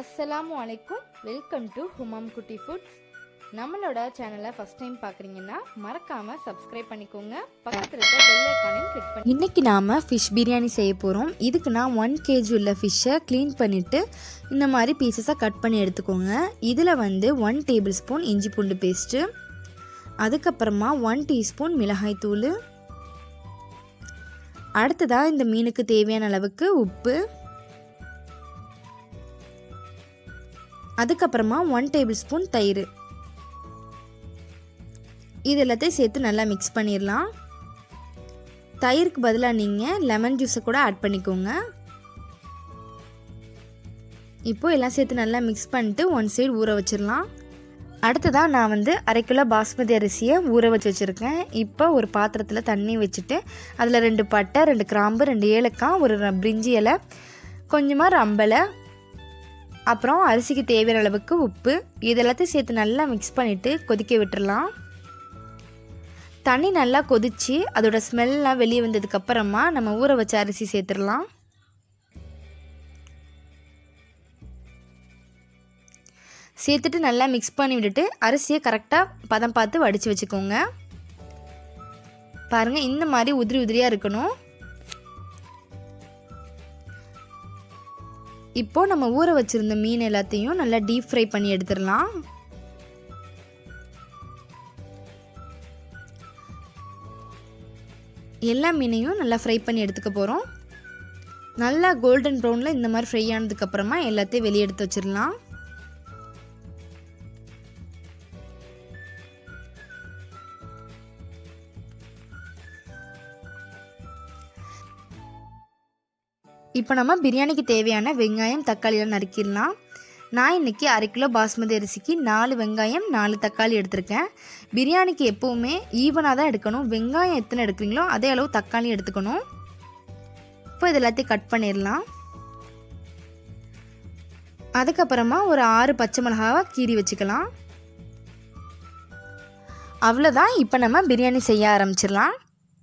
அஸ்ஸலாமு அலைக்கும் welcome to ஹுமாம் குட்டி ஃபுட்ஸ் நம்மளோட சேனலை ஃபர்ஸ்ட் டைம் பார்க்குறீங்கன்னா மறக்காம சப்ஸ்கிரைப் பண்ணிக்கோங்க பக்கத்தில் இருக்க பெல் ஐக்கானையும் கிளிக் பண்ணி இன்றைக்கி நாம் ஃபிஷ் பிரியாணி செய்ய போகிறோம் இதுக்கு நான் ஒன் கேஜி உள்ள ஃபிஷ்ஷை க்ளீன் பண்ணிவிட்டு இந்த மாதிரி பீசஸாக கட் பண்ணி எடுத்துக்கோங்க இதில் வந்து ஒன் டேபிள் ஸ்பூன் இஞ்சி பூண்டு பேஸ்ட்டு அதுக்கப்புறமா ஒன் டீஸ்பூன் மிளகாய் தூள் அடுத்ததாக இந்த மீனுக்கு தேவையான அளவுக்கு உப்பு அதுக்கப்புறமா ஒன் டேபிள் ஸ்பூன் தயிர் இது எல்லாத்தையும் சேர்த்து நல்லா மிக்ஸ் பண்ணிடலாம் தயிருக்கு பதிலாக நீங்கள் லெமன் ஜூஸை கூட ஆட் பண்ணிக்கோங்க இப்போது எல்லாம் சேர்த்து நல்லா மிக்ஸ் பண்ணிட்டு ஒன் சைடு ஊற வச்சிடலாம் அடுத்ததாக நான் வந்து அரை கிலோ பாஸ்மதி அரிசியை ஊற வச்சு வச்சுருக்கேன் இப்போ ஒரு பாத்திரத்தில் தண்ணி வச்சுட்டு அதில் ரெண்டு பட்டை ரெண்டு கிராம்பு ரெண்டு ஏலக்காய் ஒரு ர- பிரிஞ்சி இலை கொஞ்சமாக ரம்பலை அப்புறம் அரிசிக்கு தேவையான அளவுக்கு உப்பு இது எல்லாத்தையும் சேர்த்து நல்லா மிக்ஸ் பண்ணிவிட்டு கொதிக்க விட்டுறலாம் தண்ணி நல்லா கொதிச்சு அதோட ஸ்மெல்லாம் வெளியே வந்ததுக்கப்புறமா நம்ம ஊற வச்ச அரிசி சேர்த்துடலாம் சேர்த்துட்டு நல்லா மிக்ஸ் பண்ணி விட்டுட்டு அரிசியை கரெக்டாக பதம் பார்த்து வடித்து வச்சுக்கோங்க பாருங்கள் இந்த மாதிரி உதிரி உதிரியாக இருக்கணும் இப்போ நம்ம ஊற வச்சிருந்த மீன் எல்லாத்தையும் நல்லா டீப் ஃப்ரை பண்ணி எடுத்துடலாம் எல்லா மீனையும் நல்லா ஃப்ரை பண்ணி எடுத்துக்க போகிறோம் நல்லா கோல்டன் ப்ரௌனில் இந்த மாதிரி ஃப்ரை ஆனதுக்கப்புறமா எல்லாத்தையும் வெளியே எடுத்து வச்சிடலாம் இப்போ நம்ம பிரியாணிக்கு தேவையான வெங்காயம் தக்காளியெல்லாம் நறுக்கிடலாம் நான் இன்றைக்கி அரை கிலோ பாஸ்மதி அரிசிக்கு நாலு வெங்காயம் நாலு தக்காளி எடுத்திருக்கேன் பிரியாணிக்கு எப்போவுமே ஈவனாக தான் எடுக்கணும் வெங்காயம் எத்தனை எடுக்கிறீங்களோ அதே அளவு தக்காளி எடுத்துக்கணும் இப்போ இது எல்லாத்தையும் கட் பண்ணிடலாம் அதுக்கப்புறமா ஒரு ஆறு பச்சை மிளகாவை கீறி வச்சுக்கலாம் அவ்வளோதான் இப்போ நம்ம பிரியாணி செய்ய ஆரம்பிச்சிடலாம்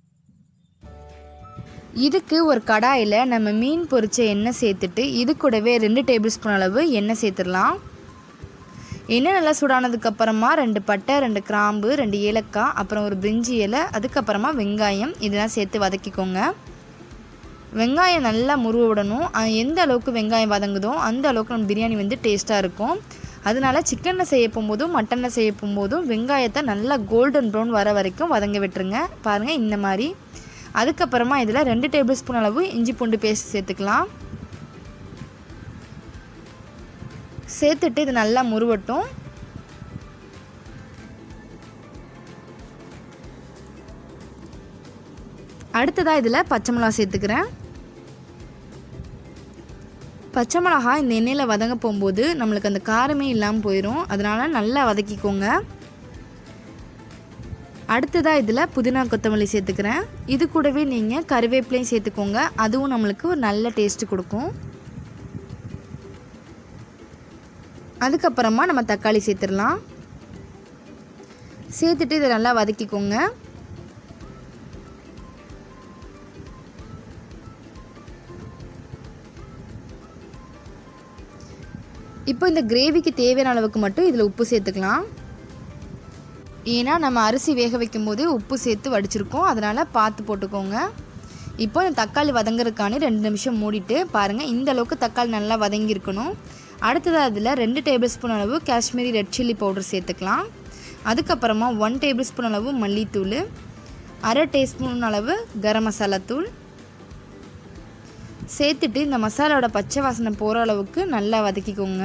இதுக்கு ஒரு கடாயில் நம்ம மீன் பொரிச்ச எண்ணெய் சேர்த்துட்டு இது கூடவே ரெண்டு டேபிள் ஸ்பூன் அளவு எண்ணெய் சேர்த்துடலாம் எண்ணெய் நல்லா சூடானதுக்கப்புறமா ரெண்டு பட்டை ரெண்டு கிராம்பு ரெண்டு ஏலக்காய் அப்புறம் ஒரு பிரிஞ்சி இலை அதுக்கப்புறமா வெங்காயம் இதெல்லாம் சேர்த்து வதக்கிக்கோங்க வெங்காயம் நல்லா முருவ விடணும் அஹ் எந்த அளவுக்கு வெங்காயம் வதங்குதோ அந்த அளவுக்கு நம்ம பிரியாணி வந்து டேஸ்ட்டாக இருக்கும் அதனால சிக்கனில் செய்ய போகும்போதும் மட்டனில் செய்ய போகும்போதும் வெங்காயத்தை நல்லா கோல்டன் ப்ரௌன் வர வரைக்கும் வதங்க விட்டுருங்க பாருங்கள் இந்த மாதிரி அதுக்கப்புறமா இதில் ரெண்டு டேபிள் ஸ்பூன் அளவு இஞ்சி பூண்டு பேஸ்ட் சேர்த்துக்கலாம் சேர்த்துட்டு இது நல்லா முருவட்டும் அடுத்ததாக இதில் பச்சை மிளகா சேர்த்துக்கிறேன் பச்சை மிளகா இந்த எண்ணெயில் வதங்க போகும்போது நம்மளுக்கு அந்த காரமே இல்லாமல் போயிடும் அதனால் நல்லா வதக்கிக்கோங்க அடுத்ததாக இதில் புதினா கொத்தமல்லி சேர்த்துக்கிறேன் இது கூடவே நீங்கள் கருவேப்பிலையும் சேர்த்துக்கோங்க அதுவும் நம்மளுக்கு ஒரு நல்ல டேஸ்ட்டு கொடுக்கும் அதுக்கப்புறமா நம்ம தக்காளி சேர்த்துடலாம் சேர்த்துட்டு இதை நல்லா வதக்கிக்கோங்க இப்போ இந்த கிரேவிக்கு தேவையான அளவுக்கு மட்டும் இதில் உப்பு சேர்த்துக்கலாம் ஏன்னா நம்ம அரிசி வேக வைக்கும் போது உப்பு சேர்த்து வடிச்சிருக்கோம் அதனால் பார்த்து போட்டுக்கோங்க இப்போ இந்த தக்காளி வதங்குறதுக்கான ரெண்டு நிமிஷம் மூடிட்டு பாருங்கள் இந்த அளவுக்கு தக்காளி நல்லா வதங்கியிருக்கணும் அடுத்ததாக அதில் ரெண்டு டேபிள் ஸ்பூன் அளவு காஷ்மீரி ரெட் சில்லி பவுடர் சேர்த்துக்கலாம் அதுக்கப்புறமா ஒன் டேபிள் ஸ்பூன் அளவு மல்லித்தூள் அரை டீஸ்பூன் அளவு கரம் மசாலா தூள் சேர்த்துட்டு இந்த மசாலாவோட பச்சை வாசனை போகிற அளவுக்கு நல்லா வதக்கிக்கோங்க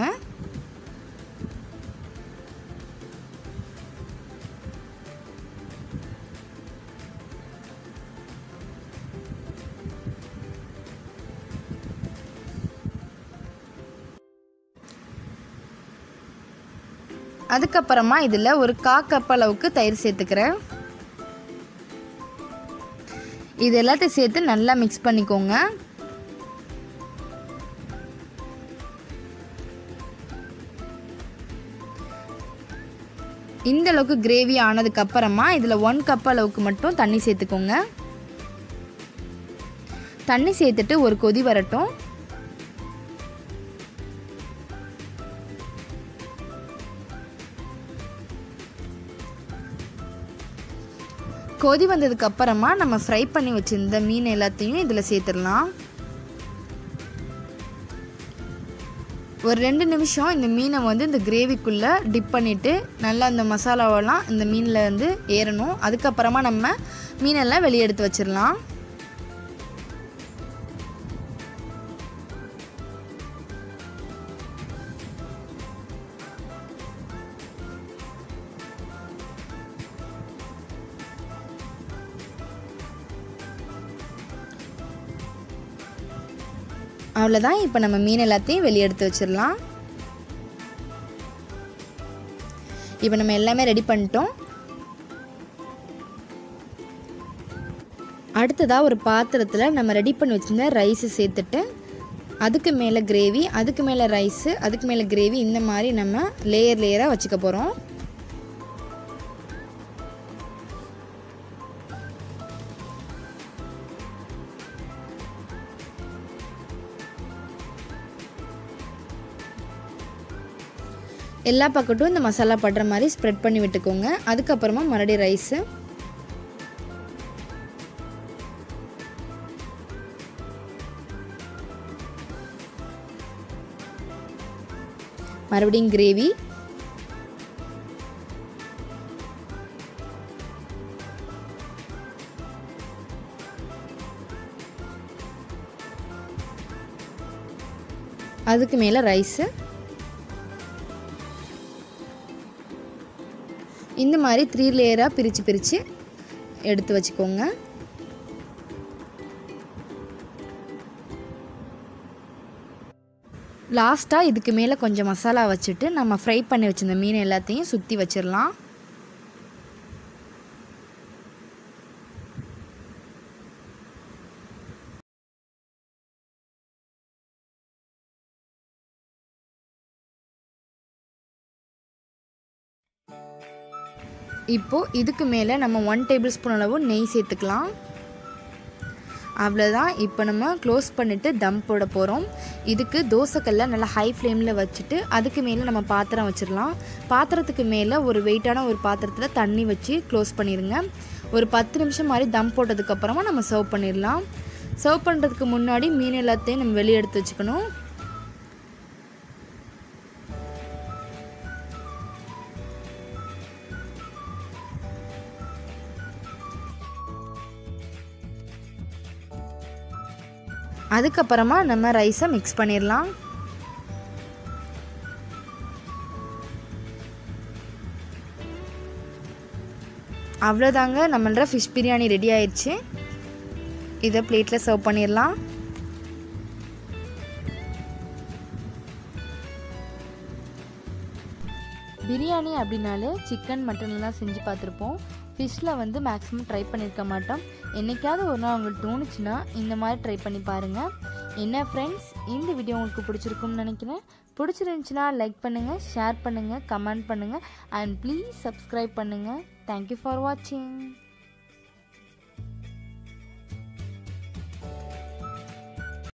அதுக்கப்புறமா இதில் ஒரு கா கப் அளவுக்கு தயிர் சேர்த்துக்கிறேன் இது எல்லாத்தையும் சேர்த்து நல்லா மிக்ஸ் பண்ணிக்கோங்க இந்த அளவுக்கு கிரேவி ஆனதுக்கு அப்புறமா இதில் ஒன் கப் அளவுக்கு மட்டும் தண்ணி சேர்த்துக்கோங்க தண்ணி சேர்த்துட்டு ஒரு கொதி வரட்டும் கொதி வந்ததுக்கு அப்புறமா நம்ம ஃப்ரை பண்ணி வச்சிருந்த மீன் எல்லாத்தையும் இதில் சேர்த்துடலாம் ஒரு ரெண்டு நிமிஷம் இந்த மீனை வந்து இந்த கிரேவிக்குள்ளே டிப் பண்ணிவிட்டு நல்லா இந்த மசாலாவெல்லாம் இந்த மீனில் வந்து ஏறணும் அதுக்கப்புறமா நம்ம மீனெல்லாம் வெளியே எடுத்து வச்சிடலாம் அவ்வளோதான் இப்போ நம்ம மீன் எல்லாத்தையும் வெளியே எடுத்து வச்சிடலாம் இப்போ நம்ம எல்லாமே ரெடி பண்ணிட்டோம் அடுத்ததாக ஒரு பாத்திரத்தில் நம்ம ரெடி பண்ணி வச்சுருந்த ரைஸை சேர்த்துட்டு அதுக்கு மேலே கிரேவி அதுக்கு மேலே ரைஸு அதுக்கு மேலே கிரேவி இந்த மாதிரி நம்ம லேயர் லேயராக வச்சுக்க போகிறோம் எல்லா பக்கட்டும் இந்த மசாலா படுற மாதிரி ஸ்ப்ரெட் பண்ணி விட்டுக்கோங்க அதுக்கப்புறமா மறுபடியும் ரைஸு மறுபடியும் கிரேவி அதுக்கு மேலே ரைஸு இந்த மாதிரி த்ரீ லேயராக பிரித்து பிரித்து எடுத்து வச்சுக்கோங்க லாஸ்ட்டாக இதுக்கு மேலே கொஞ்சம் மசாலா வச்சுட்டு நம்ம ஃப்ரை பண்ணி வச்சிருந்த மீன் எல்லாத்தையும் சுற்றி வச்சிடலாம் இப்போது இதுக்கு மேலே நம்ம ஒன் டேபிள் ஸ்பூன் அளவு நெய் சேர்த்துக்கலாம் அவ்வளோதான் இப்போ நம்ம க்ளோஸ் பண்ணிவிட்டு தம் போட போகிறோம் இதுக்கு தோசைக்கல்ல நல்லா ஹை ஃப்ளேமில் வச்சுட்டு அதுக்கு மேலே நம்ம பாத்திரம் வச்சிடலாம் பாத்திரத்துக்கு மேலே ஒரு வெயிட்டான ஒரு பாத்திரத்தில் தண்ணி வச்சு க்ளோஸ் பண்ணிடுங்க ஒரு பத்து நிமிஷம் மாதிரி தம் போட்டதுக்கப்புறமா நம்ம சர்வ் பண்ணிடலாம் சர்வ் பண்ணுறதுக்கு முன்னாடி மீன் எல்லாத்தையும் நம்ம வெளியே எடுத்து வச்சுக்கணும் அதுக்கப்புறமா நம்ம ரைஸை மிக்ஸ் பண்ணிடலாம் அவ்வளோதாங்க நம்மளோட ஃபிஷ் பிரியாணி ரெடி ஆயிடுச்சு இதை பிளேட்டில் சர்வ் பண்ணிடலாம் பிரியாணி அப்படின்னாலே சிக்கன் மட்டன்லாம் செஞ்சு பார்த்துருப்போம் ஃபிஷ்ஷில் வந்து மேக்ஸிமம் ட்ரை பண்ணியிருக்க மாட்டோம் என்னைக்காவது ஒரு நாள் உங்களுக்கு தோணுச்சுன்னா இந்த மாதிரி ட்ரை பண்ணி பாருங்கள் என்ன ஃப்ரெண்ட்ஸ் இந்த வீடியோ உங்களுக்கு பிடிச்சிருக்கும்னு நினைக்கிறேன் பிடிச்சிருந்துச்சுன்னா லைக் பண்ணுங்கள் ஷேர் பண்ணுங்கள் கமெண்ட் பண்ணுங்கள் அண்ட் ப்ளீஸ் சப்ஸ்கிரைப் பண்ணுங்கள் தேங்க்யூ ஃபார் வாட்சிங்